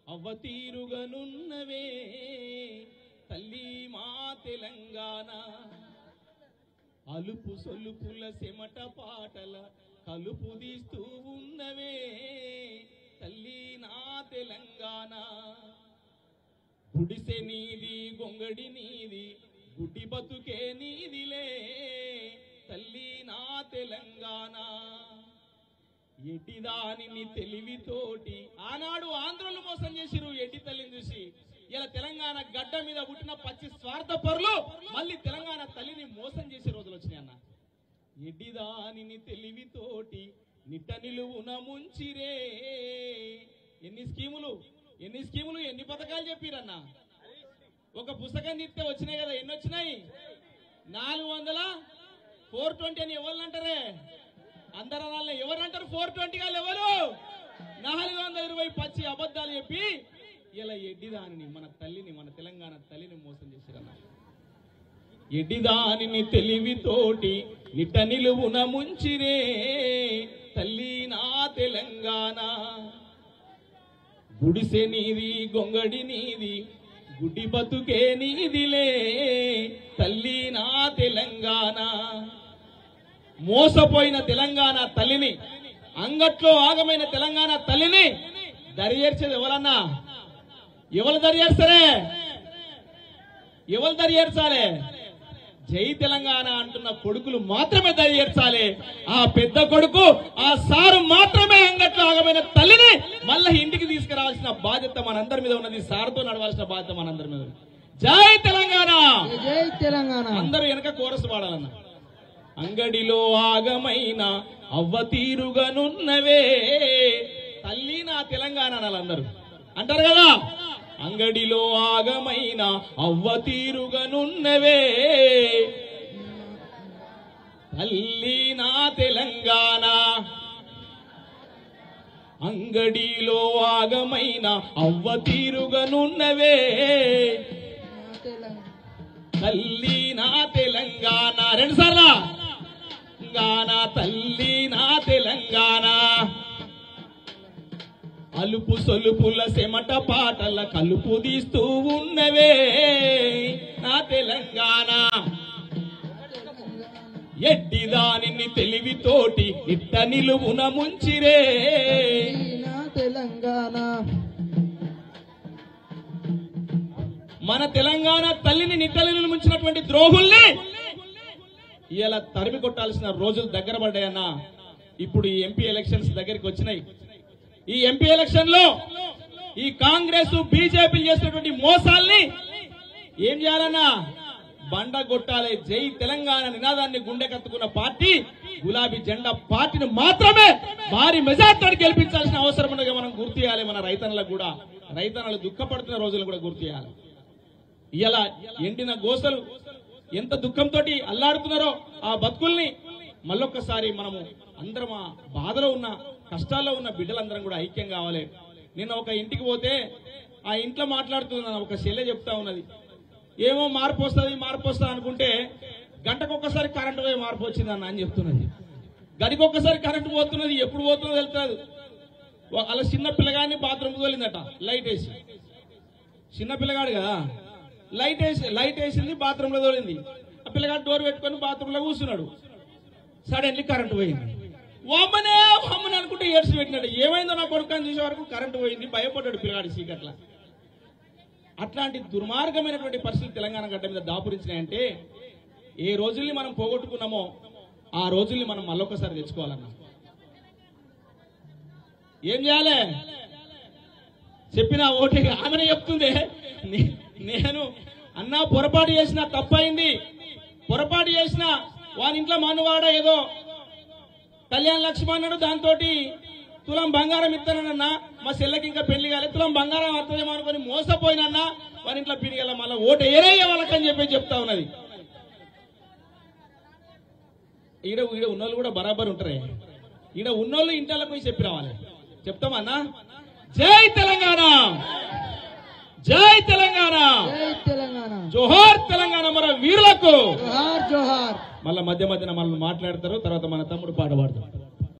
అవ్వతీరుగనున్నవే తల్లి మా తెలంగాణ అలుపు సొలుపుల సెమట పాటల కలుపు తీస్తూ ఉన్నవే తల్లి నా తెలంగాణ గుడిసె నీది గొంగడి నీది గుడ్డి బతుకే నీదిలే తల్లి నా తెలంగాణ ఎటిదానిని తెలివితోటి ఆనాడు ఆంధ్రులు మోసం చేసిరు ఎటి తల్లిని చూసి ఇలా తెలంగాణ గడ్డ మీద పుట్టిన పచ్చి స్వార్థ పరులు మళ్ళీ తెలంగాణ తల్లిని మోసం చేసే రోజులు వచ్చినాయి అన్న ఎడ్డిదానిని తెలివితోటి నిట్ట నిలువున ముంచిరే ఎన్ని స్కీములు ఎన్ని స్కీములు ఎన్ని పథకాలు చెప్పిరన్న ఒక పుస్తకం తీస్తే వచ్చినాయి కదా ఎన్ని వచ్చినాయి నాలుగు వందల ఫోర్ ట్వంటీ అని ఎవరు అంటారే అందరు అనాలి ఎవరు అంటారు ఫోర్ ట్వంటీ గారు ఎవరు నాలుగు వందల ఇరవై పచ్చి అబద్ధాలు చెప్పి ఇలా ఎడ్డిదానిని మన తల్లిని మన తెలంగాణ తల్లిని మోసం చేసిరన్న ఎడ్డిదానిని తెలివితోటి నిట్ట నిలువున ముంచిరే తల్లి నా తెలంగాణ గుడిసె నీది గొంగడి నీది గుడి బతుకే నీదిలే తల్లి నా తెలంగాణ మోసపోయిన తెలంగాణ తల్లిని అంగట్లో ఆగమైన తెలంగాణ తల్లిని దరియేర్చేది ఎవరన్నా ఎవరు దరియేర్సరే ఎవరు దరియేర్చాలి జై తెలంగాణ అంటున్న కొడుకులు మాత్రమే దరియేర్చాలి ఆ పెద్ద కొడుకు ఆ సారు మాత్రమే అంగట్లో ఆగమైన తల్లిని మళ్ళీ ఇంటికి తీసుకురావాల్సిన బాధ్యత మనందరి మీద ఉన్నది సారుతో నడవాల్సిన బాధ్యత మనందరి మీద ఉంది జై తెలంగాణ జై జై తెలంగాణ అందరూ వెనక కోరసు పాడాలన్న అంగడిలో ఆగమైన అవ్వ తీరుగనున్నవే తల్లి నా తెలంగాణ అనాలందరూ అంటారు కదా అంగడిలో ఆగమైన అవ్వ తీరుగనున్నవే తల్లి నా తెలంగాణ అంగడిలో ఆగమైన అవ్వ తీరుగనున్నవే నా తెలంగాణ తల్లి నా తెలంగాణ రెండు సార్లా తెలంగాణ తల్లి నా తెలంగాణ అలుపు సొలుపుల సెమట పాటల కలుపు తీస్తూ ఉన్నవే నా తెలంగాణ ఎడ్డి దానిని తెలివితోటి ఇట్ట నిలువున ముంచిరే నా తెలంగాణ మన తెలంగాణ తల్లిని నిట్టలిని ముంచినటువంటి ద్రోహుల్ని ఇలా తరిమి కొట్టాల్సిన రోజులు దగ్గర పడ్డాయన్న ఇప్పుడు ఈ ఎంపీ ఎలక్షన్స్ దగ్గరికి వచ్చినాయి ఈ ఎంపీ ఎలక్షన్ లో ఈ కాంగ్రెస్ బీజేపీ చేసినటువంటి మోసాల్ని ఏం చేయాలన్నా బండ కొట్టాలి జై తెలంగాణ నినాదాన్ని గుండె కత్తుకున్న పార్టీ గులాబీ జెండా పార్టీని మాత్రమే భారీ మెజార్టీతో గెలిపించాల్సిన అవసరం ఉన్నది మనం గుర్తు చేయాలి మన రైతన్నలకు కూడా రైతన్నలు దుఃఖపడుతున్న రోజులు కూడా గుర్తు చేయాలి ఇలా ఎండిన గోసలు ఎంత దుఃఖంతో అల్లాడుతున్నారో ఆ బతుకుల్ని మళ్ళొక్కసారి మనము అందరం ఆ బాధలో ఉన్న కష్టాల్లో ఉన్న బిడ్డలందరం కూడా ఐక్యం కావాలి నిన్న ఒక ఇంటికి పోతే ఆ ఇంట్లో మాట్లాడుతున్నా ఒక చెల్లె చెప్తా ఉన్నది ఏమో మార్పు వస్తుంది మార్పు వస్తుంది అనుకుంటే గంటకొక్కసారి కరెంటు పోయి మార్పు వచ్చింది అన్న అని చెప్తున్నది గడికొక్కసారి కరెంటు పోతున్నది ఎప్పుడు పోతుందో తెలుస్తుంది అలా చిన్న పిల్లగాని బాత్రూమ్ తోలిందట లైట్ వేసి చిన్న పిల్లగాడు కదా లైట్ వేసి లైట్ వేసింది బాత్రూమ్ లో తోలింది ఆ పిల్లగాడు డోర్ పెట్టుకొని బాత్రూమ్ లో కూర్చున్నాడు సడన్లీ కరెంట్ పోయింది వామ్మనే వామ్మని అనుకుంటే ఏడ్చి పెట్టినాడు ఏమైందో నా కొడుకు అని చూసే వరకు కరెంట్ పోయింది భయపడ్డాడు పిల్లగాడు చీకట్ల అట్లాంటి దుర్మార్గమైనటువంటి పరిస్థితులు తెలంగాణ గడ్డ మీద దాపురించినాయంటే ఏ రోజుల్ని మనం పోగొట్టుకున్నామో ఆ రోజుల్ని మనం మళ్ళొకసారి తెచ్చుకోవాలన్నా ఏం చేయాలి చెప్పిన ఓటే ఆమెనే చెప్తుంది నే- నేను అన్నా పొరపాటు చేసిన తప్పైంది పొరపాటు చేసిన వాని ఇంట్లో మనవాడ ఏదో కళ్యాణ లక్ష్మి అన్నాడు దాంతో తులం బంగారం ఇస్తానన్నా మా చెల్లెకి ఇంకా పెళ్లి కాలేదు తులం బంగారం వస్తుందేమో అనుకుని మోసపోయినన్నా వారి ఇంట్లో పిరిగల మళ్ళీ ఓటు ఏరయ్యే వాళ్ళకని చెప్పి చెప్తా ఉన్నది ఈడ ఈడ ఉన్నోళ్ళు కూడా బరాబర్ ఉంటారే ఈడ ఉన్నోళ్ళు ఇంట్లో పోయి చెప్పి రావాలి చెప్తామన్నా జై తెలంగాణ జై తెలంగాణ జై తెలంగాణ జోహార్ తెలంగాణ మన వీరులకు జోహార్ జోహార్ మళ్ళా మధ్య మధ్యన మనల్ని మాట్లాడతారు తర్వాత మన తమ్ముడు పాట పాడతారు